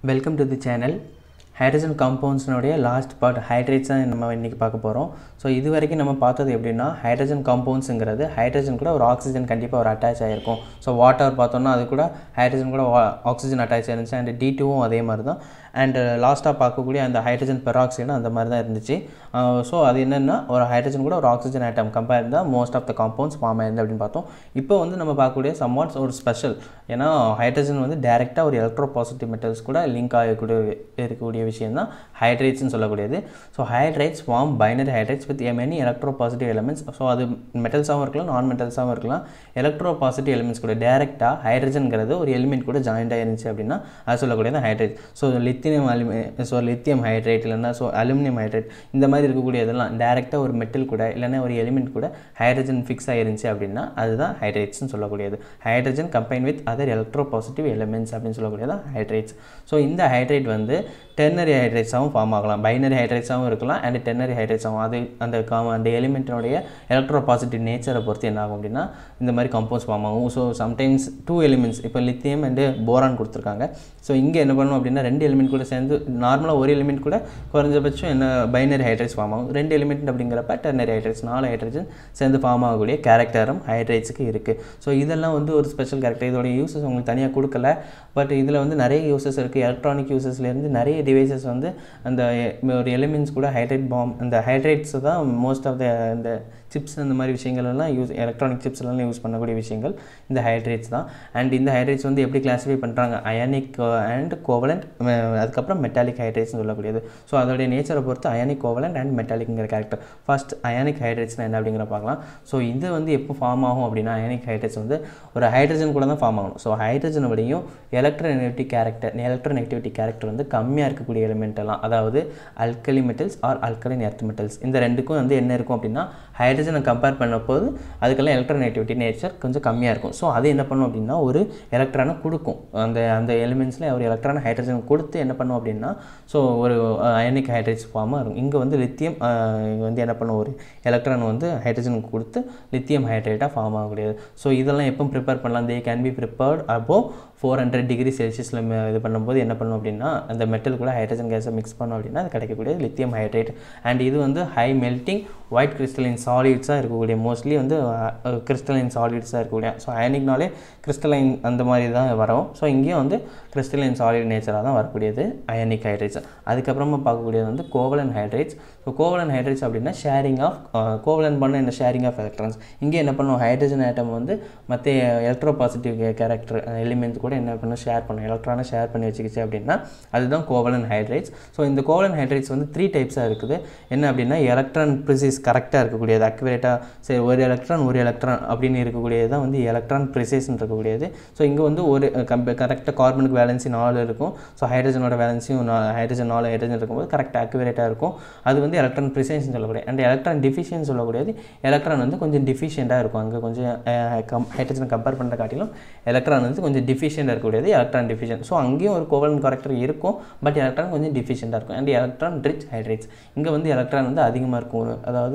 welcome to the channel hydrogen காம்பவுண்ட்ஸ்னுடைய last part hydrides தான் நம்ம இன்றைக்கி பார்க்க போகிறோம் ஸோ இது வரைக்கும் நம்ம பார்த்தது எப்படின்னா ஹைட்ரஜன் காம்பவுண்ட்ஸுங்கிறது ஹைட்ரஜன் கூட ஒரு ஆக்சிஜன் கண்டிப்பாக ஒரு அட்டாச் ஆகிருக்கும் ஸோ வாட்டர் பார்த்தோம்னா அது கூட ஹைட்ரஜன் கூட ஆக்சிஜன் அட்டாச் ஆயிருந்துச்சு அண்ட் டி டூவும் அதே மாதிரி தான் அண்ட் லாஸ்ட்டாக பார்க்கக்கூடிய அந்த ஹைட்ரஜன் பெராக்சைடும் அந்த மாதிரி தான் இருந்துச்சு ஸோ அது என்னென்னா ஒரு ஹைட்ரஜன் கூட ஒரு ஆக்சிஜன் ஆட்டம் கம்பேர் தான் most of the compounds form ஆயிருந்து அப்படின்னு பார்த்தோம் இப்போ வந்து நம்ம பார்க்கக்கூடிய சம்வாட்ஸ் ஒரு ஸ்பெஷல் ஏன்னா ஹைட்ரஜன் வந்து டேரெக்டாக ஒரு எலக்ட்ரோ பாசிட்டிவ் மெட்டல்ஸ் கூட லிங்க் ஆகக்கூடிய இருக்கக்கூடிய விஷயம் தான் ஹைட்ரேட்ஸ்னு சொல்லக்கூடியது so hydrides form binary hydrides with many electropositive elements so அது மெட்டல்ஸாகவும் இருக்கலாம் நான் மெட்டல்ஸாகவும் இருக்கலாம் எலக்ட்ரோ பாசிட்டிவ் எலிமெண்ட்ஸ் கூட டேரெக்டாக ஹைட்ரஜன்கிறது ஒரு எலிமெண்ட் கூட ஜாயிண்ட் ஆயிருந்துச்சு அப்படின்னா அது சொல்லக்கூடியது ஹைட்ரேட் ஸோ லித்தியம் அலுமி ஸோ லித்தியம் ஹைட்ரேட் இல்லைன்னா ஸோ அலுமினியம் ஹைட்ரேட் இந்த மாதிரி இருக்கக்கூடிய இதெல்லாம் டேரெக்டாக ஒரு மெட்டல் கூட இல்லைன்னா ஒரு எலிமெண்ட் கூட ஹைட்ரஜன் ஃபிக்ஸ் ஆயிருந்துச்சு அப்படின்னா அதுதான் ஹைட்ரேட்ஸ்னு சொல்லக்கூடியது hydrogen combine with other electropositive elements அப்படின்னு சொல்லக்கூடியது ஹைட்ரேட்ஸ் ஸோ இந்த ஹைட்ரேட் வந்து டெர்னரி ஹைட்ரேட்ஸாகவும் ஃபார்ம் ஆகலாம் பைனரி ஹைட்ரேட்ஸாகவும் இருக்கலாம் அண்ட் டெர்னரி ஹைட்ரேட்ஸாகவும் அது அந்த கா- அந்த எலிமெண்ட்டினுடைய எலக்ட்ரோ பாசிட்டிவ் நேச்சரை பொறுத்து என்ன ஆகும் அப்படின்னா இந்த மாதிரி கம்பவுண்ட்ஸ் ஃபார்ம் ஆகும் ஸோ சம்டைம்ஸ் டூ எலிமெண்ட்ஸ் இப்போ லித்தியம் அண்டு போரான் கொடுத்துருக்காங்க ஸோ இங்கே என்ன பண்ணணும் அப்படின்னா ரெண்டு எலிமெண்ட் கூட சேர்ந்து நார்மலாக ஒரு எலிமெண்ட் கூட குறைஞ்சபட்சம் என்ன பைனரி ஹைட்ரேட்ஸ் ஃபார்ம் ஆகும் ரெண்டு எலிமெண்ட் அப்படிங்கிறப்ப டெர்னரி ஹைட்ரேட்ஸ் நாலு ஹைட்ரஜன் சேர்ந்து ஃபார்ம் ஆகக்கூடிய கேரக்டரும் ஹைட்ரேட்ஸுக்கு இருக்குது ஸோ இதெல்லாம் வந்து ஒரு ஸ்பெஷல் கேரக்டர் இதோட யூசஸ் உங்களுக்கு தனியாக கொடுக்கல பட் இதில் வந்து நிறைய யூசஸ் இருக்குது எலக்ட்ரானிக் யூசஸ்லேருந்து நிறைய டிவைசஸ் வந்து அந்த எ- ஒரு எலிமெண்ட்ஸ் கூட ஹைட்ரேட் பாம் அந்த ஹைட்ரேட்ஸ் தான் மோஸ்ட் ஆஃப் த இந்த சிப்ஸ் அந்த மாதிரி விஷயங்கள் எல்லாம் யூஸ் எலக்ட்ரானிக் சிப்ஸ்லாம் யூஸ் பண்ணக்கூடிய விஷயங்கள் இந்த ஹைட்ரேட்ஸ் தான் அண்ட் இந்த ஹைட்ரேட்ஸ் வந்து எப்படி கிளாஸிஃபை பண்ணுறாங்க அயானிக் அண்ட் கோவலண்ட் அதுக்கப்புறம் மெட்டாலிக் ஹைட்ரேட்ஸ்னு சொல்லக்கூடியது ஸோ அதோடைய நேச்சரை பொறுத்து அயானிக் கோவலண்ட் அண்ட் மெட்டாலிக்ங்கிற கேரக்டர் ஃபர்ஸ்ட் அயானிக் ஹைட்ரேட்ஸ்னா என்ன அப்படிங்கிற பார்க்கலாம் ஸோ இது வந்து எப்போ ஃபார்ம் ஆகும் அப்படின்னா அயானிக் ஹைட்ரேட்ஸ் வந்து ஒரு ஹைட்ரஜன் கூட தான் ஃபார்ம் ஆகணும் ஸோ ஹைட்ரஜனோடையும் எலக்ட்ரோநெகட்டிவ் கேரக்டர் எலக்ட்ரோநெகட்டிவிட்டி கேரக்டர் வந்து கம்மியாக இருக்கக்கூடிய எலிமெண்ட் எல்லாம் அதாவது alkali metals or alkaline earth metals இந்த ரெண்டுக்கும் வந்து என்ன இருக்கும் அப்படின்னா ஹைட்ரஜனை கம்பேர் பண்ணும்போது அதுக்கெல்லாம் எலக்ட்ரோநெகட்டிவிட்டி நேச்சர் கொஞ்சம் கம்மியாக இருக்கும் ஸோ அது என்ன பண்ணும் அப்படின்னா ஒரு எலக்ட்ரானை கொடுக்கும் அந்த அந்த எலிமெண்ட்ஸில் ஒரு எலக்ட்ரானை ஹைட்ரஜன் கொடுத்து என்ன பண்ணும் அப்படின்னா ஸோ ஒரு அயனிக் ஹைட்ரேட்ஸ் ஃபார்மாக இருக்கும் இங்கே வந்து லித்தியம் வந்து என்ன பண்ணும் ஒரு எலக்ட்ரான் வந்து ஹைட்ரஜனுக்கு கொடுத்து லித்தியம் ஹைட்ரேட்டாக ஃபார்ம் ஆகக்கூடியது ஸோ இதெல்லாம் எப்போ ப்ரிப்பேர் பண்ணலாம் தே கேன் பி ப்ரிப்பேர்ட் அப்போ ஃபோர் ஹண்ட்ரட் டிகிரி செல்சியஸில் இது பண்ணும்போது என்ன பண்ணும் அப்படின்னா அந்த மெட்டல் கூட ஹைட்ரஜன் கேஸை மிக்ஸ் பண்ணோம் அப்படின்னா அது கிடைக்கக்கூடிய லித்தியம் ஹைட்ரேட் அண்ட் இது வந்து ஹை மெல்ட்டிங் ஒயிட் கிறிஸ்டலின் சாலிட்ஸாக இருக்கக்கூடிய மோஸ்ட்லி வந்து கிறிஸ்டலின் சாலிட்ஸாக இருக்கக்கூடிய ஸோ அயனிக்னாலே கிறிஸ்டலைன் அந்த மாதிரி தான் வரும் ஸோ இங்கேயும் வந்து கிறிஸ்டலின் சாலிட் நேச்சராக தான் வரக்கூடியது அயனிக் ஹைட்ரேட்ஸ் அதுக்கப்புறமா பார்க்கக்கூடியது வந்து covalent hydrides so covalent hydrides அப்படின்னா ஷேரிங் ஆஃப் கோவலன் பண்ண என்ன ஷேரிங் ஆஃப் எலக்ட்ரான்ஸ் இங்கே என்ன பண்ணும் ஹைட்ரஜன் ஆட்டம் வந்து மற்ற எலக்ட்ரோ பாசிட்டிவ் கேரக்டர் எலிமெண்ட்ஸ் கூட என்ன பண்ணும் ஷேர் பண்ணும் எலக்ட்ரானை ஷேர் பண்ணி வச்சுக்கிச்சு அப்படின்னா அதுதான் கோவலன் ஹைட்ரேட்ஸ் ஸோ இந்த கோவலன் ஹைட்ரேட்ஸ் வந்து த்ரீ டைப்ஸாக இருக்குது என்ன அப்படின்னா எலக்ட்ரான் ப்ரிசிஸ் கரெக்டாக இருக்கக்கூடியது அக்யூரேட்டாக சரி ஒரு எலக்ட்ரான் ஒரு எலக்ட்ரான் அப்படின்னு இருக்கக்கூடியது தான் வந்து எலக்ட்ரான் ப்ரிசிஸ்ன்னு இருக்கக்கூடியது ஸோ இங்கே வந்து ஒரு கம்ப கரெக்டாக கார்பனுக்கு வேலன்சி நாலு இருக்கும் ஸோ ஹைட்ரஜனோட வேலன்சியும் ஹைட்ரஜன் நாலு ஹைட்ரஜன் இருக்கும்போது கரெக்டாக அக்யூரேட்டாக இருக்கும் அது வந்து எலக்ட்ரான் ப்ரிசைன்ஸ் சொல்லக்கூடியது அண்ட் எலக்ட்ரான் டிஃபிஷியன் சொல்லக்கூடியது எலக்ட்ரான் வந்து கொஞ்சம் டிஃபிஷியண்ட்டாக இருக்கும் அங்கே கொஞ்சம் கம் ஹைட்ரஜனை கம்பேர் பண்ணுற காட்டிலும் எலக்ட்ரான் வந்து கொஞ்சம் டிஃபிஷியண்டாக இருக்கக்கூடியது எலக்ட்ரான் டிஃபிஷியன் ஸோ அங்கேயும் ஒரு கோவலன் கரெக்டர் இருக்கும் பட் எலக்ட்ரான் கொஞ்சம் டிஃபிஷியண்டாக இருக்கும் அண்ட் எலக்ட்ரான் ரிச் ஹைட்ரேட்ஸ் இங்கே வந்து எலக்ட்ரான் வந்து அதிகமாக இருக்கும் அதாவது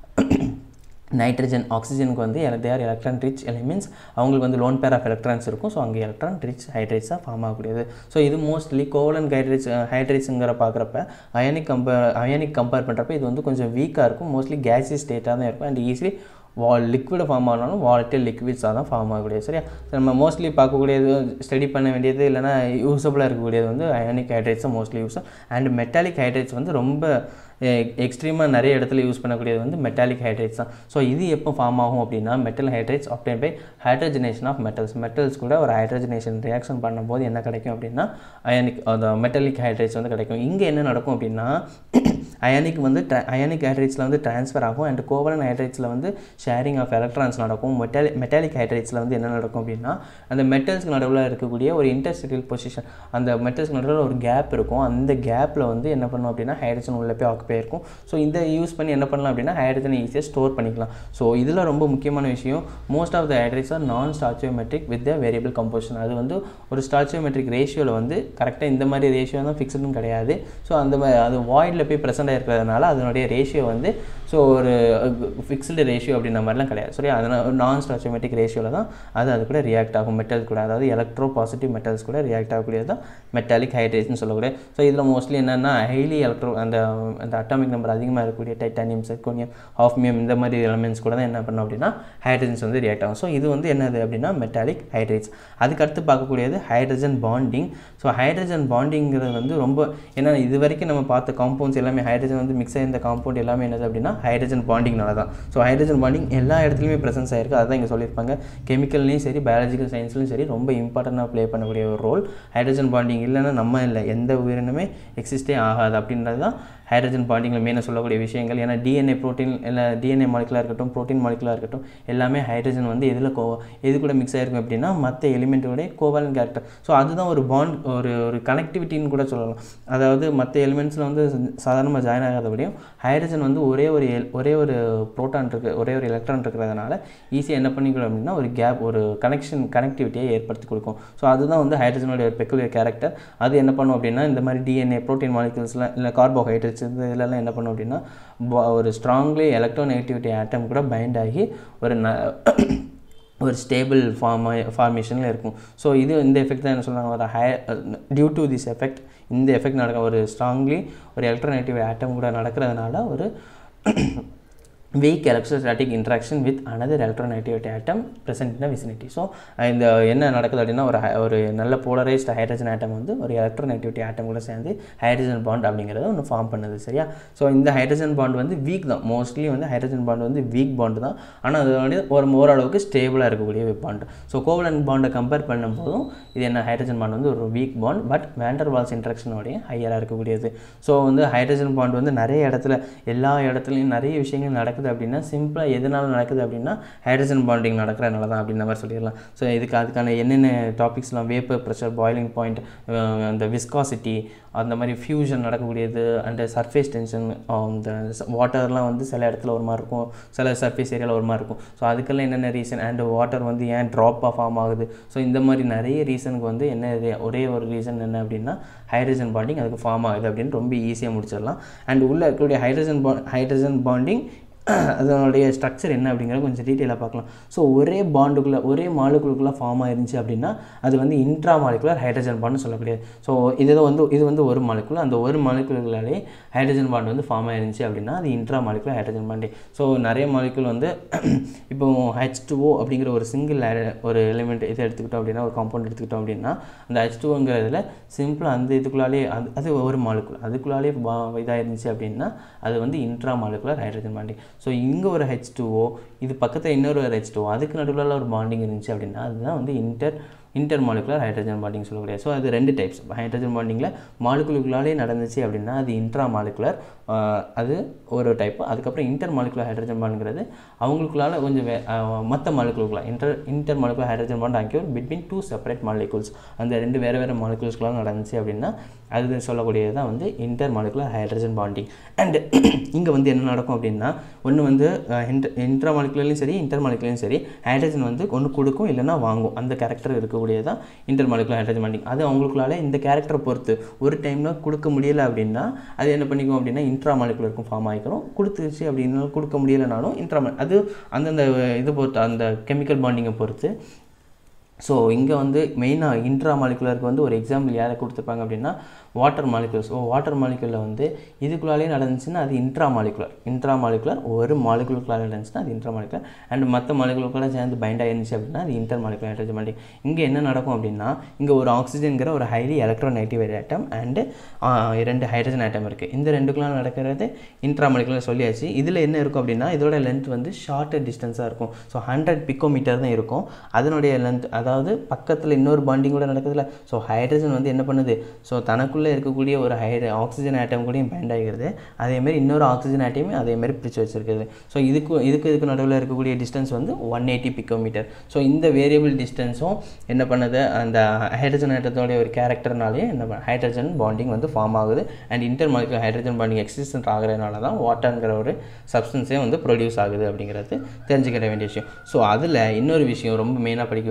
நைட்ரஜன் ஆக்சிஜனுக்கு வந்து தேர் எலக்ட்ரான் ரிச் எலிமெண்ட்ஸ் அவங்களுக்கு வந்து லோன் பேர் ஆஃப் எலக்ட்ரான்ஸ் இருக்கும் ஸோ அங்கே எலக்ட்ரான் ரிச் ஹைட்ரேட்ஸாக ஃபார்ம் ஆகக்கூடியது ஸோ இது மோஸ்ட்லி கோவலன் ஹைட்ரேட்ஸ் ஹைட்ரேட்ஸுங்கிற பார்க்குறப்ப அயனிக் கம்பேர் அயனிக் கம்பேர் பண்ணுறப்ப இது வந்து கொஞ்சம் வீக்காக இருக்கும் மோஸ்ட்லி கேஸி ஸ்டேட்டாக தான் இருக்கும் அண்ட் ஈஸிலி வால் லிக்விட் ஃபார்ம் ஆனாலும் வாலட்டில் லிக்விட்ஸாக தான் ஃபார்ம் ஆகக்கூடியது சரியா So, நம்ம மோஸ்ட்லி பார்க்கக்கூடியது ஸ்டடி பண்ண வேண்டியது இல்லைனா யூஸபுளாக இருக்கக்கூடியது வந்து ionic hydrides mostly use and metallic hydrides வந்து ரொம்ப எக்ஸ்ட்ரீமாக நிறைய இடத்துல யூஸ் பண்ணக்கூடியது வந்து மெட்டாலிக் ஹைட்ரேட்ஸ் தான் ஸோ இது எப்போ ஃபார்ம் ஆகும் அப்படின்னா metal hydrides obtained by hydrogenation of metals metals கூட ஒரு ஹைட்ரஜனேஷன் ரியாக்ஷன் பண்ணும்போது என்ன கிடைக்கும் அப்படின்னா அயானிக் அந்த மெட்டாலிக் ஹைட்ரேட்ஸ் வந்து கிடைக்கும் இங்கே என்ன நடக்கும் அப்படின்னா அயானிக் வந்து அயானிக் ஹைட்ரேட்ஸில் வந்து ட்ரான்ஸ்ஃபர் ஆகும் அண்ட் கோவலன் ஹைட்ரேட்ஸில் வந்து ஷேரிங் ஆஃப் எலக்ட்ரான்ஸ் நடக்கும் மெட்டாலி மெட்டாலிக் ஹைட்ரேட்ஸில் வந்து என்ன நடக்கும் அப்படின்னா அந்த மெட்டல்ஸ்க்கு நடுவில் இருக்கக்கூடிய ஒரு இன்டர்ஸ்டியல் பொசிஷன் அந்த மெட்டல்ஸ்க்கு நடுவில் ஒரு கேப் இருக்கும் அந்த கேப்பில் வந்து என்ன பண்ணும் அப்படின்னா ஹைட்ரஜன் உள்ள போய் ஆக்குப்பே இருக்கும் ஸோ இந்த யூஸ் பண்ணி என்ன பண்ணலாம் அப்படின்னா ஹைட்ரஜனை ஈஸியாக ஸ்டோர் பண்ணிக்கலாம் ஸோ இதில் ரொம்ப முக்கியமான விஷயம் most of the hydrides are non stoichiometric with the variable composition அது வந்து ஒரு ஸ்டாச்சியோமெட்ரிக் ரேஷியோவில் வந்து கரெக்டாக இந்த மாதிரி ரேஷியோ தான் ஃபிக்ஸ்டுன்னு கிடையாது ஸோ அந்த மாதிரி அது வாய்டில் போய் ப்ரெசென்ட் ஃபிக்ஸடாக இருக்கிறதுனால அதனுடைய ரேஷியோ வந்து ஸோ ஒரு ஃபிக்ஸ்டு ரேஷியோ அப்படின்ற மாதிரிலாம் கிடையாது சரி அதனால் நான் ஸ்டாச்சோமேட்டிக் ரேஷியோவில் தான் அது அது கூட ரியாக்ட் ஆகும் மெட்டல் கூட அதாவது எலக்ட்ரோ பாசிட்டிவ் மெட்டல்ஸ் கூட ரியாக்ட் ஆகக்கூடியது தான் மெட்டாலிக் ஹைட்ரேட்னு சொல்லக்கூடிய ஸோ இதில் மோஸ்ட்லி என்னென்னா ஹைலி எலக்ட்ரோ அந்த அந்த அட்டாமிக் நம்பர் அதிகமாக இருக்கக்கூடிய டைட்டானியம் செர்கோனியம் ஆஃப்மியம் இந்த மாதிரி எலமெண்ட்ஸ் கூட தான் என்ன பண்ணும் அப்படின்னா ஹைட்ரஜன்ஸ் வந்து ரியாக்ட் ஆகும் ஸோ இது வந்து என்னது அப்படின்னா மெட்டாலிக் ஹைட்ரேட்ஸ் அதுக்கடுத்து பார்க்கக்கூடியது ஹைட்ரஜன் பாண்டிங் ஸோ ஹைட்ரஜன் பாண்டிங்கிறது வந்து ரொம்ப ஏன்னா இது வரைக்கும் நம்ம பார்த்த காம்பவுண்ட்ஸ் எல்லாமே ஹைட்ரஜன் வந்து மிக்ஸ் ஆயிருந்த காம்பவுண்ட் எல்லாமே என்னது அப்படின்னா ஹைட்ரஜன் பாண்டிங்னால தான் ஸோ ஹைட்ரஜன் பாண்டிங் எல்லா இடத்துலையுமே ப்ரெசன்ஸ் ஆயிருக்கு அதான் இங்கே சொல்லியிருப்பாங்க கெமிக்கல்லையும் சரி பயாலஜிக்கல் சயின்ஸ்லையும் சரி ரொம்ப இம்பார்ட்டண்ட்டாக ப்ளே பண்ணக்கூடிய ஒரு ரோல் ஹைட்ரஜன் பாண்டிங் இல்லைன்னா நம்ம இல்லை எந்த உயிரினமே எக்ஸிஸ்டே ஆகாது அப்படின்றது தான் ஹைட்ரஜன் பாண்டிங்கில் மெயினாக சொல்லக்கூடிய விஷயங்கள் ஏன்னா டிஎன்ஏ ப்ரோட்டீன் இல்லை டிஎன்ஏ மாலிகுலாக இருக்கட்டும் ப்ரோட்டீன் மாலிகுலாக இருக்கட்டும் எல்லாமே ஹைட்ரஜன் வந்து எதில் கோ எது கூட மிக்ஸ் ஆகிருக்கும் அப்படின்னா மற்ற எலிமெண்ட்டோடைய கோவலன் கேரக்டர் ஸோ அதுதான் ஒரு பாண்ட் ஒரு ஒரு கனெக்டிவிட்டின்னு கூட சொல்லலாம் அதாவது மற்ற எலிமெண்ட்ஸில் வந்து சாதாரணமாக ஜாயின் ஆகாதபடியும் ஹைட்ரஜன் வந்து ஒரே ஒரு எல் ஒரே ஒரு ப்ரோட்டான் இருக்கு ஒரே ஒரு எலக்ட்ரான் இருக்கிறதுனால ஈஸியாக என்ன பண்ணிக்கணும் அப்படின்னா ஒரு கேப் ஒரு கனெக்ஷன் கனெக்டிவிட்டியை ஏற்படுத்தி கொடுக்கும் ஸோ அதுதான் வந்து ஹைட்ரஜனுடைய ஒரு பெக்குலியர் கேரக்டர் அது என்ன பண்ணும் அப்படின்னா இந்த மாதிரி டிஎன்ஏ ப்ரோட்டீன் மாலிகூல்ஸ்லாம் இல்லை கார்போஹைட்ரேட்ஸ் இந்த இதெல்லாம் என்ன பண்ணும் அப்படின்னா ப- ஒரு ஸ்ட்ராங்லி எலக்ட்ரோ நெகட்டிவிட்டி ஆட்டம் கூட பைண்ட் ஆகி ஒரு ந ஒரு ஸ்டேபிள் ஃபார்ம் ஃபார்மேஷனில் இருக்கும் ஸோ இது இந்த எஃபெக்ட் தான் என்ன சொல்கிறாங்க ஒரு high due to this effect இந்த எஃபெக்ட் நடக்க ஒரு ஸ்ட்ராங்லி ஒரு எலக்ட்ரோநெகட்டிவ் ஆட்டம் கூட நடக்கிறதுனால ஒரு weak electrostatic interaction with another electronegativity atom present in the vicinity so இந்த என்ன நடக்குது அப்படின்னா ஒரு hi- ஒரு நல்ல போலரைஸ்ட் ஹைட்ரஜன் ஆட்டம் வந்து ஒரு எலக்ட்ரோநெகட்டிவிட்டி ஆட்டம் கூட சேர்ந்து ஹைட்ரஜன் பாண்ட் அப்படிங்கிறத ஒன்று ஃபார்ம் பண்ணுது சரியா ஸோ இந்த ஹைட்ரஜன் பாண்ட் வந்து வீக் தான் மோஸ்ட்லி வந்து ஹைட்ரஜன் பாண்ட் வந்து வீக் பாண்ட் தான் ஆனால் அது வந்து ஒரு ஓரளவுக்கு ஸ்டேபிளாக இருக்கக்கூடிய பாண்ட் ஸோ கோவலன் பாண்டை கம்பேர் பண்ணும்போதும் இது என்ன ஹைட்ரஜன் பாண்ட் வந்து ஒரு weak bond but van der Waals இன்ட்ராக்ஷனோடைய ஹையராக இருக்கக்கூடியது ஸோ வந்து ஹைட்ரஜன் பாண்ட் வந்து நிறைய இடத்துல எல்லா இடத்துலையும் நிறைய விஷயங்கள் நடக்குது அப்படின்னா சிம்பிளாக எதனால நடக்குது அப்படின்னா ஹைட்ரஜன் பாண்டிங் நடக்கிறதுனால தான் அப்படின்ற மாதிரி சொல்லிடலாம் ஸோ இதுக்கு அதுக்கான என்னென்ன டாபிக்ஸ்லாம் வேப்பர் ப்ரெஷர் பாய்லிங் பாயிண்ட் அந்த விஸ்காசிட்டி அந்த மாதிரி ஃபியூஷன் நடக்கக்கூடியது அண்ட் சர்ஃபேஸ் டென்ஷன் இந்த வாட்டர்லாம் வந்து சில இடத்துல ஒரு மாதிரி இருக்கும் சில சர்ஃபேஸ் ஏரியாவில் ஒரு மாதிரி இருக்கும் ஸோ அதுக்கெல்லாம் என்னென்ன ரீசன் அண்ட் வாட்டர் வந்து ஏன் ட்ராப்பாக ஃபார்ம் ஆகுது ஸோ இந்த மாதிரி நிறைய ரீசனுக்கு வந்து என்ன இது- ஒரே ஒரு ரீசன் என்ன அப்படின்னா ஹைட்ரஜன் பாண்டிங் அதுக்கு ஃபார்ம் ஆகுது அப்படின்னு ரொம்ப ஈஸியாக முடிச்சிடலாம் அண்ட் உள்ளே இருக்கக்கூடிய ஹைட்ரஜன் பாண்ட் ஹைட்ரஜன் பாண்டிங் அதனுடைய ஸ்ட்ரக்சர் என்ன அப்படிங்கிறத கொஞ்சம் டீட்டெயிலாக பார்க்கலாம் ஸோ ஒரே பாண்டுக்குள்ளே ஒரே மாலுக்குள்ளுக்குள்ளே ஃபார்ம் ஆயிருந்துச்சு அப்படின்னா அது வந்து இன்ட்ரா மாலிகுலர் ஹைட்ரஜன் பாண்ட்னு சொல்லக்கூடியது ஸோ இது வந்து இது வந்து ஒரு மாலிகுல் அந்த ஒரு மாலிகுலாலே ஹைட்ரஜன் பாண்ட் வந்து ஃபார்ம் ஆயிருந்துச்சு அப்படின்னா அது intramolecular hydrogen bond so நிறைய மாலிகுல் வந்து இப்போ ஹெச் டூஓ அப்படிங்கிற ஒரு சிங்கிள் ஒரு எலிமெண்ட் இதை எடுத்துக்கிட்டோம் அப்படின்னா ஒரு காம்பவுண்ட் எடுத்துக்கிட்டோம் அப்படின்னா அந்த ஹெச் டூங்கிறதுல சிம்பிளாக அந்த இதுக்குள்ளாலே அது அது ஒரு மாலிகுல் அதுக்குள்ளாலே இதாக இருந்துச்சு அப்படின்னா அது வந்து intramolecular hydrogen bonding so இங்கே ஒரு ஹெச் டூஓ இது பக்கத்தில் இன்னொரு ஒரு ஹெச் டூஓ அதுக்கு நடுவில் ஒரு பாண்டிங் இருந்துச்சு அப்படின்னா அதுதான் வந்து inter intermolecular hydrogen bonding சொல்லக்கூடிய ஸோ அது ரெண்டு டைப்ஸ் ஹைட்ரஜன் பாண்டிங்கில் மாலிகுலுக்குள்ளாலே நடந்துச்சு அப்படின்னா அது இன்ட்ரா மாலிகுலர் அது ஒரு டைப் அதுக்கப்புறம் இன்டர் மாலிகுலர் ஹைட்ரஜன் பாண்டுங்கிறது அவங்களுக்குள்ளால கொஞ்சம் வே மற்ற மாலிகுலுக்குலாம் inter intermolecular hydrogen bond occur between two separate molecules அந்த ரெண்டு வேறு வேறு மாலிகுல்ஸ்க்குலாம் நடந்துச்சு அப்படின்னா அது சொல்லக்கூடியது தான் வந்து intermolecular hydrogen bonding and இங்கே வந்து என்ன நடக்கும் அப்படின்னா ஒன்று வந்து இன்டர் இன்ட்ரா மாலிகுலர்லையும் சரி இன்டர் மாலிகுலர்லையும் சரி ஹைட்ரஜன் வந்து ஒன்று கொடுக்கும் இல்லைன்னா வாங்கும் அந்த கேரக்டர் இருக்கக்கூடியது தான் இன்டர் மாலிகுலர் ஹைட்ரஜன் பாண்டிங் அது அவங்களுக்குள்ளால இந்த கேரக்டரை பொறுத்து ஒரு டைமில் கொடுக்க முடியல அப்படின்னா அது என்ன பண்ணிக்கும் அப்படின்னா இன்ட்ரா மாலிகுலருக்கும் ஃபார்ம் ஆகிக்கிறோம் கொடுத்துருச்சு அப்படின்னா கொடுக்க முடியலைனாலும் இன்ட்ரா அது அந்தந்த இது பொறுத்து அந்த கெமிக்கல் பாண்டிங்கை பொறுத்து ஸோ இங்கே வந்து மெயினாக இன்ட்ரா மாலிகுலருக்கு வந்து ஒரு எக்ஸாம்பிள் யாரை கொடுத்துருப்பாங்க அப்படின்னா வாட்டர் மாலிகுலர் ஸோ வாட்டர் மாலிகுலில் வந்து இதுக்குள்ளாலே நடந்துச்சுன்னா அது இன்ட்ரா மாலிகுலர் இன்ட்ரா மாலிகுலர் ஒரு மாலிகுலுக்குள்ளால நடந்துச்சுன்னா அது இன்ட்ரா மாலிகுலர் அண்ட் மற்ற மாலிகுலுக்குள்ள சேர்ந்து பைண்ட் ஆயிருந்துச்சு அப்படின்னா அது இன்டர் மாலிகுலர் ஹைட்ரஜன் பாண்டிங் இங்கே என்ன நடக்கும் அப்படின்னா இங்கே ஒரு ஆக்சிஜன்கிற ஒரு ஹைலி எலக்ட்ரோநெகட்டிவ் ஆட்டம் அண்டு இரண்டு ஹைட்ரஜன் ஆட்டம் இருக்குது இந்த ரெண்டுக்குலாம் நடக்கிறது இன்ட்ரா மாலிகுலர் சொல்லியாச்சு இதில் என்ன இருக்கும் அப்படின்னா இதோட லென்த் வந்து ஷார்ட்டர் டிஸ்டன்ஸாக இருக்கும் ஸோ ஹண்ட்ரட் பிக்கோமீட்டர் தான் இருக்கும் அதனுடைய லென்த் அதாவது பக்கத்தில் இன்னொரு பாண்டிங் கூட நடக்குதுல்ல ஸோ ஹைட்ரஜன் வந்து என்ன பண்ணுது ஸோ தனக்குள்ளே இருக்கக்கூடிய ஒரு ஹைட்ர ஆக்சிஜன் ஆட்டம் கூடயும் பேண்ட் ஆகிறது அதேமாரி இன்னொரு ஆக்சிஜன் ஆட்டையுமே அதேமாரி பிரித்து வச்சிருக்குது ஸோ இதுக்கு இதுக்கு இதுக்கு நடுவில் இருக்கக்கூடிய டிஸ்டன்ஸ் வந்து ஒன் எயிட்டி பிக்கோமீட்டர் ஸோ இந்த வேரியபிள் டிஸ்டன்ஸும் என்ன பண்ணுது அந்த ஹைட்ரஜன் ஆட்டத்தோடைய ஒரு கேரக்டர்னாலே என்ன ஹைட்ரஜன் பாண்டிங் வந்து ஃபார்ம் ஆகுது and intermolecular hydrogen bonding existent ஆகிறதுனால தான் வாட்டர்ங்கிற ஒரு சப்ஸ்டன்ஸே வந்து ப்ரொடியூஸ் ஆகுது அப்படிங்கிறது தெரிஞ்சுக்கிற வேண்டிய விஷயம் ஸோ அதில் இன்னொரு விஷயம் ரொம்ப மெயினாக படிக்க வேண்டியது வந்து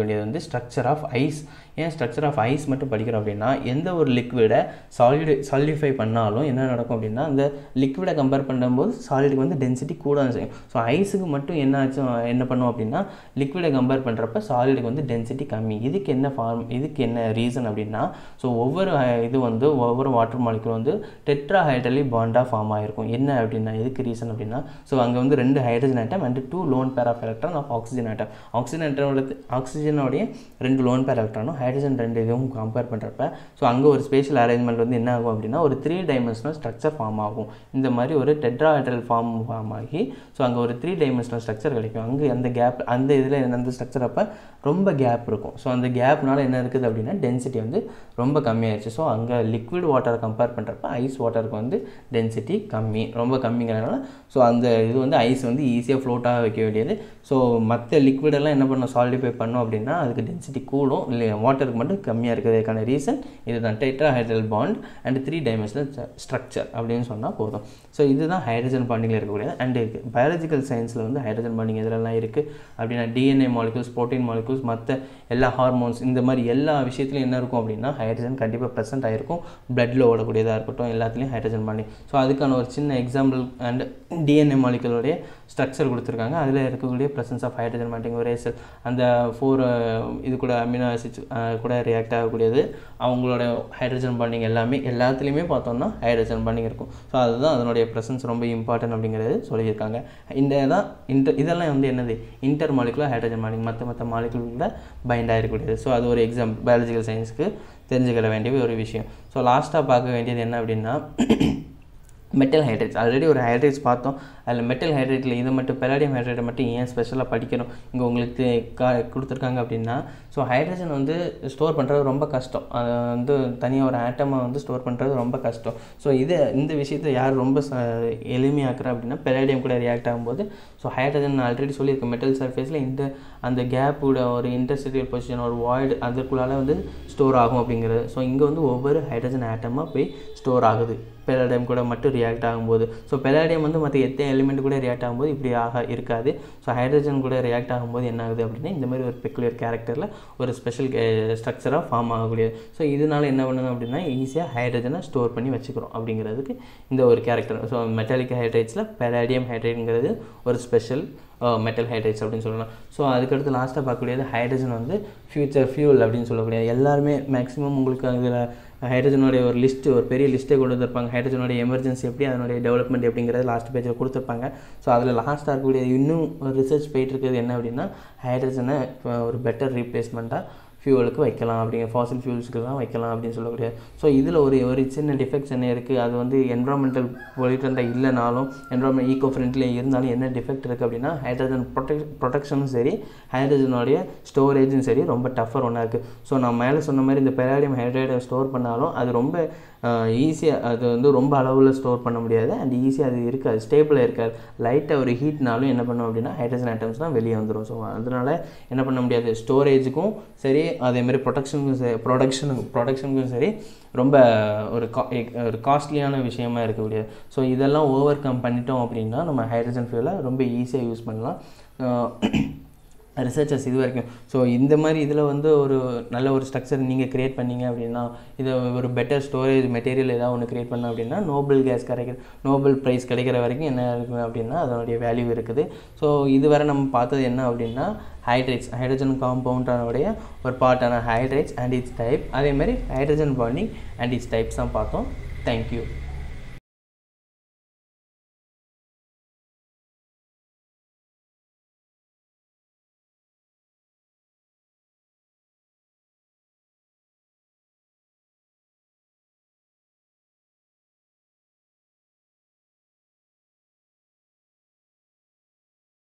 ஸ்ட்ரக்சர் ஆஃப் ஐஸ் ஏன் ஸ்ட்ரக்சர் ஆஃப் ஐஸ் மட்டும் படிக்கிறோம் அப்படின்னா எந்த ஒரு லிக்விடை சாலிடு சாலிடிஃபை பண்ணாலும் என்ன நடக்கும் அப்படின்னா அந்த லிக்விடை கம்பேர் பண்ணும்போது சாலிடுக்கு வந்து டென்சிட்டி கூட தான் செய்யும் ஸோ ஐஸுக்கு மட்டும் என்ன ஆச்சும் என்ன பண்ணும் அப்படின்னா லிக்விடை கம்பேர் பண்ணுறப்ப சாலிடுக்கு வந்து டென்சிட்டி கம்மி இதுக்கு என்ன ஃபார்ம் இதுக்கு என்ன ரீசன் அப்படின்னா ஸோ ஒவ்வொரு அஹ், இது வந்து ஒவ்வொரு வாட்டர் மாலிகுல் வந்து டெட்ரா ஹைட்ரலி பாண்டாக ஃபார்ம் ஆகிருக்கும் என்ன அப்படின்னா எதுக்கு ரீசன் அப்படின்னா ஸோ அங்கே வந்து ரெண்டு hydrogen atom and two lone pair of electron of oxygen atom oxygen ஆட்டமோட ஆக்சிஜனோடைய ரெண்டு லோன் பேர் எலக்ட்ரானும் ஹைட்ரஜன் ரெண்டு இதுவும் கம்பேர் பண்ணுறப்ப ஸோ அங்கே ஒரு ஸ்பேஷியல் அரேஞ்ச்மெண்ட் வந்து என்ன ஆகும் அப்படின்னா ஒரு த்ரீ டைமென்ஷனல் ஸ்ட்ரக்சர் ஃபார்ம் ஆகும் இந்த மாதிரி ஒரு டெட்ராஹைட்ரல் ஃபார்ம் ஃபார்ம் ஆகி ஸோ அங்கே ஒரு த்ரீ டைமென்ஷனல் ஸ்ட்ரக்சர் கிடைக்கும் அங்கே அந்த கேப் அந்த இதில் அந்த ஸ்ட்ரக்சர் அப்போ ரொம்ப கேப் இருக்கும் ஸோ அந்த கேப்னால என்ன இருக்குது அப்படின்னா டென்சிட்டி வந்து ரொம்ப கம்மியாயிருச்சு ஸோ அங்கே லிக்விட் வாட்டரை கம்பேர் பண்ணுறப்ப ஐஸ் வாட்டருக்கு வந்து டென்சிட்டி கம்மி ரொம்ப கம்மிங்கிறனால ஸோ அந்த இது வந்து ஐஸ் வந்து ஈஸியாக ஃப்ளோட்டாக வைக்க வேண்டியது ஸோ மற்ற லிக்விடெல்லாம் என்ன பண்ணணும் சாலிடிஃபை பண்ணோம் அப்படின்னா அதுக்கு டென்சிட்டி கூடும் இல்லை வாட்டருக்கு மட்டும் கம்மியாக இருக்கிறதுக்கான ரீசன் இதுதான் tetrahedral bond and three dimensional structure அப்படின்னு சொன்னால் போதும் ஸோ இதுதான் ஹைட்ரஜன் பாண்டிங்கில் இருக்கக்கூடியது அண்ட் பயாலஜிக்கல் சயின்ஸில் வந்து ஹைட்ரஜன் பாண்டிங் எதுலலாம் இருக்குது அப்படின்னா டிஎன்ஏ மாலிகூல்ஸ் ப்ரோட்டீன் மாலிகூல்ஸ் மற்ற எல்லா ஹார்மோன்ஸ் இந்த மாதிரி எல்லா விஷயத்துலையும் என்ன இருக்கும் அப்படின்னா ஹைட்ரஜன் கண்டிப்பாக ப்ரெசென்ட் ஆகிருக்கும் பிளட்டில் ஓடக்கூடியதாக இருக்கட்டும் எல்லாத்துலேயும் ஹைட்ரஜன் பாண்டிங் ஸோ அதுக்கான ஒரு சின்ன எக்ஸாம்பிள் அண்ட் டிஎன்ஏ மாலிகுலோடைய ஸ்ட்ரக்சர் கொடுத்துருக்காங்க அதில் இருக்கக்கூடிய ப்ரெசன்ஸ் ஆஃப் ஹைட்ரஜன் பாண்டிங் ஒரே செல் அந்த ஃபோர் இது கூட அமினோ ஆசிட்ஸ் கூட ரியாக்ட் ஆகக்கூடியது அவங்களோட ஹைட்ரஜன் பாண்டிங் எல்லாமே எல்லாத்துலேயுமே பார்த்தோம்னா ஹைட்ரஜன் பாண்டிங் இருக்கும் ஸோ அதுதான் அதனுடைய ப்ரெசன்ஸ் ரொம்ப இம்பார்ட்டன்ட் அப்படிங்கிறது சொல்லியிருக்காங்க இந்த தான் இன்டர் இதெல்லாம் வந்து என்னது இன்டர் மாலிகுலர் ஹைட்ரஜன் பாண்டிங் மற்ற மற்ற மாலிகுல் கூட பைண்ட் ஆகிருக்கூடியது ஸோ அது ஒரு எக்ஸாம்பிள் பயாலஜிக்கல் சயின்ஸ்க்கு தெரிஞ்சுக்கிற வேண்டிய ஒரு விஷயம் ஸோ லாஸ்ட்டாக பார்க்க வேண்டியது என்ன அப்படின்னா மெட்டல் ஹைட்ரேட்ஸ் ஆல்ரெடி ஒரு ஹைட்ரேட்ஸ் பார்த்தோம் அதில் மெட்டல் ஹைட்ரேட்டில் இதை மட்டும் பெலாடியம் ஹைட்ரேட்டை மட்டும் ஏன் ஸ்பெஷலாக படிக்கணும் இங்கே உங்களுக்கு கா கொடுத்துருக்காங்க அப்படின்னா ஸோ ஹைட்ரஜன் வந்து ஸ்டோர் பண்ணுறது ரொம்ப கஷ்டம் அதை வந்து தனியாக ஒரு ஆட்டமை வந்து ஸ்டோர் பண்ணுறது ரொம்ப கஷ்டம் ஸோ இது இந்த விஷயத்தை யார் ரொம்ப ச எளிமையாக்குறா அப்படின்னா பெலாடியம் கூட ரியாக்ட் ஆகும்போது ஸோ ஹைட்ரஜன் ஆல்ரெடி சொல்லியிருக்கேன் மெட்டல் சர்ஃபேஸில் இந்த அந்த கேப்போட ஒரு இன்டர்ஸ்டியல் பொசிஷன் ஒரு வாய்டு அதுக்குள்ளால வந்து ஸ்டோர் ஆகும் அப்படிங்கிறது ஸோ இங்கே வந்து ஒவ்வொரு ஹைட்ரஜன் ஆட்டமாக போய் ஸ்டோர் ஆகுது பெலாடியம் கூட மட்டும் ரியாக்ட் ஆகும்போது ஸோ பெலாடியம் வந்து மற்ற எத்தனை எலிமெண்ட் கூட ரியாக்ட் ஆகும்போது இப்படி ஆக இருக்காது ஸோ ஹைட்ரஜன் கூட ரியாக்ட் ஆகும்போது என்ன ஆகுது அப்படின்னா இந்த மாதிரி ஒரு பெக்குலர் கேரக்டரில் ஒரு ஸ்பெஷல் ஸ்ட்ரக்சராக ஃபார்ம் ஆகக்கூடியது ஸோ இதனால என்ன பண்ணுது அப்படின்னா ஈஸியாக ஹைட்ரஜனை ஸ்டோர் பண்ணி வச்சுக்கிறோம் அப்படிங்கிறதுக்கு இந்த ஒரு கேரக்டர் ஸோ மெட்டாலிக் ஹைட்ரேட்ஸில் பெலாடியம் ஹைட்ரேட்ங்கிறது ஒரு ஸ்பெஷல் மெட்டல் ஹைட்ரேட்ஸ் அப்படின்னு சொல்லலாம் ஸோ அதுக்கடுத்து லாஸ்ட்டாக பார்க்கக்கூடியது ஹைட்ரஜன் வந்து ஃபியூச்சர் ஃபியூல் அப்படின்னு சொல்லக்கூடியது எல்லாருமே மேக்ஸிமம் உங்களுக்கு அதில் ஹைட்ரஜனுடைய ஒரு லிஸ்ட்டு ஒரு பெரிய லிஸ்ட்டே கொண்டு வந்திருப்பாங்க ஹைட்ரஜனுடைய எமர்ஜென்சி எப்படி அதனுடைய டெவலப்மெண்ட் எப்படிங்கிறது லாஸ்ட் பேஜில் கொடுத்துருப்பாங்க ஸோ அதில் லாஸ்ட்டாக இருக்கக்கூடிய இன்னும் ரிசர்ச் போயிட்டு இருக்கிறது என்ன அப்படின்னா ஹைட்ரஜனை ஒரு பெட்டர் ரீப்ளேஸ்மெண்ட்டாக ஃபியூவலுக்கு வைக்கலாம் அப்படிங்கிற ஃபாசில் ஃபியூல்ஸுக்கு தான் வைக்கலாம் அப்படின்னு சொல்லக்கூடிய ஸோ இதில் ஒரு ஒரு சின்ன டிஃபெக்ட்ஸ் என்ன இருக்குது அது வந்து என்வரான்மெண்டல் பொலிட்டண்ட்டாக இல்லைனாலும் என்வரான்மெண்ட் ஈகோ ஃப்ரெண்ட்லி இருந்தாலும் என்ன டிஃபெக்ட் இருக்குது அப்படின்னா ஹைட்ரஜன் ப்ரொடெக் ப்ரொடெக்ஷனும் சரி ஹைட்ரஜனுடைய ஸ்டோரேஜும் சரி ரொம்ப டஃபர் ஒன்றா இருக்குது ஸோ நான் மேலே சொன்ன மாதிரி இந்த பெராடியம் ஹைட்ரேட்டை ஸ்டோர் பண்ணாலும் அது ரொம்ப ஈஸியாக அது வந்து ரொம்ப அளவில் ஸ்டோர் பண்ண முடியாது அண்ட் ஈஸியாக அது இருக்காது ஸ்டேபிளாக இருக்காது லைட்டாக ஒரு ஹீட்னாலும் என்ன பண்ணும் அப்படின்னா ஹைட்ரஜன் ஐட்டம்ஸ் தான் வெளியே வந்துடும் ஸோ அதனால் என்ன பண்ண முடியாது ஸ்டோரேஜுக்கும் சரி அதேமாதிரி ப்ரொடக்ஷனுக்கும் சரி ப்ரொடக்ஷனுக்கு ப்ரொடக்ஷனுக்கும் சரி ரொம்ப ஒரு கா ஒரு காஸ்ட்லியான விஷயமா இருக்கக்கூடியது ஸோ இதெல்லாம் ஓவர் கம் பண்ணிட்டோம் அப்படின்னா நம்ம ஹைட்ரஜன் ஃபியூலை ரொம்ப ஈஸியாக யூஸ் பண்ணலாம் ரிசர்ச்சர்ஸ் இது வரைக்கும் ஸோ இந்த மாதிரி இதில் வந்து ஒரு நல்ல ஒரு ஸ்ட்ரக்சர் நீங்கள் க்ரியேட் பண்ணீங்க அப்படின்னா இதை ஒரு பெட்டர் ஸ்டோரேஜ் மெட்டீரியல் ஏதாவது ஒன்று க்ரியேட் பண்ணோம் அப்படின்னா நோபல் கேஸ் கிடைக்கிற நோபல் ப்ரைஸ் கிடைக்கிற வரைக்கும் என்ன இருக்குது அப்படின்னா அதனுடைய வேல்யூ இருக்குது ஸோ இதுவரை நம்ம பார்த்தது என்ன அப்படின்னா ஹைட்ரேட்ஸ் ஹைட்ரஜன் காம்பவுண்டனுடைய ஒரு பார்ட்டான ஹைட்ரேட்ஸ் அண்ட் இட்ஸ் டைப் அதேமாதிரி hydrogen bonding and its types தான் பார்த்தோம் தேங்க்யூ